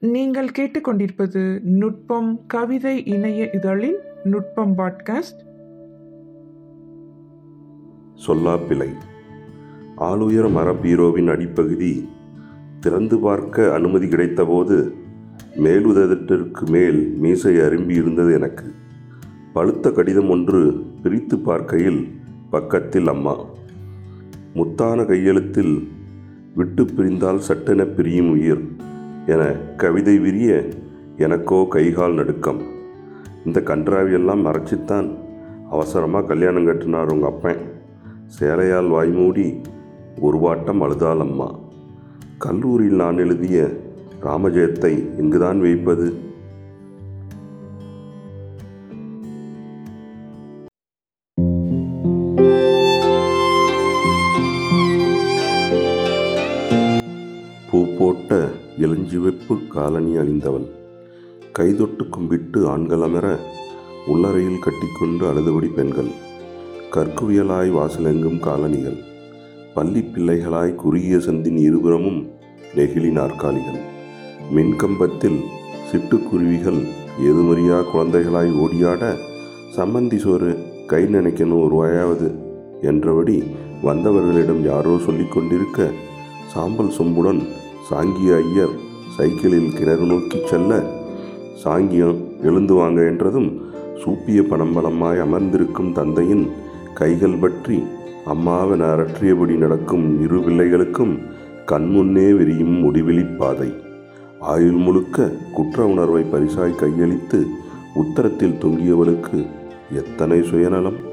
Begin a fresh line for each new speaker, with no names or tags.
நீங்கள் கேட்டுக்கொண்டிருப்பது நுட்பம் கவிதை இணைய இதழின் நுட்பம் பாட்காஸ்ட்
சொல்லாப்பிழை ஆளுயர் மர பீரோவின் அடிப்பகுதி திறந்து பார்க்க அனுமதி கிடைத்தபோது மேலுதட்டிற்கு மேல் மீசை அரும்பி இருந்தது எனக்கு பழுத்த கடிதம் ஒன்று பிரித்து பார்க்கையில் பக்கத்தில் அம்மா முத்தான கையெழுத்தில் விட்டு பிரிந்தால் சட்டென பிரியும் உயிர் என கவிதை விரிய எனக்கோ கைகால் நடுக்கம் இந்த கன்றாவியெல்லாம் மறைச்சித்தான் அவசரமாக கல்யாணம் கட்டினார் உங்கள் அப்பன் சேலையால் வாய்மூடி ஒரு வாட்டம் அழுதாள் அம்மா கல்லூரியில் நான் எழுதிய ராமஜெயத்தை இங்குதான் வைப்பது பூ போட்ட இளஞ்சிவப்பு காலணி அணிந்தவள் கைதொட்டு கும்பிட்டு ஆண்கள் அமர உள்ளறையில் கட்டிக்கொண்டு அழுதுபடி பெண்கள் கற்குவியலாய் வாசலெங்கும் காலணிகள் பள்ளி பிள்ளைகளாய் குறுகிய சந்தின் இருபுறமும் நெகிழி நாற்காலிகள் மின்கம்பத்தில் சிட்டுக்குருவிகள் ஏதுமறியா குழந்தைகளாய் ஓடியாட சம்மந்தி சோறு கை நினைக்கணும் ஒரு வாயாவது என்றபடி வந்தவர்களிடம் யாரோ சொல்லிக் கொண்டிருக்க சாம்பல் சொம்புடன் சாங்கிய ஐயர் சைக்கிளில் கிணறு நோக்கி செல்ல சாங்கியம் எழுந்து வாங்க என்றதும் சூப்பிய பணம்பலமாய் அமர்ந்திருக்கும் தந்தையின் கைகள் பற்றி அம்மாவென அரற்றியபடி நடக்கும் இரு பிள்ளைகளுக்கும் கண்முன்னே விரியும் முடிவெளிப் பாதை ஆயுள் முழுக்க குற்ற உணர்வை பரிசாய் கையளித்து உத்தரத்தில் தொங்கியவளுக்கு எத்தனை சுயநலம்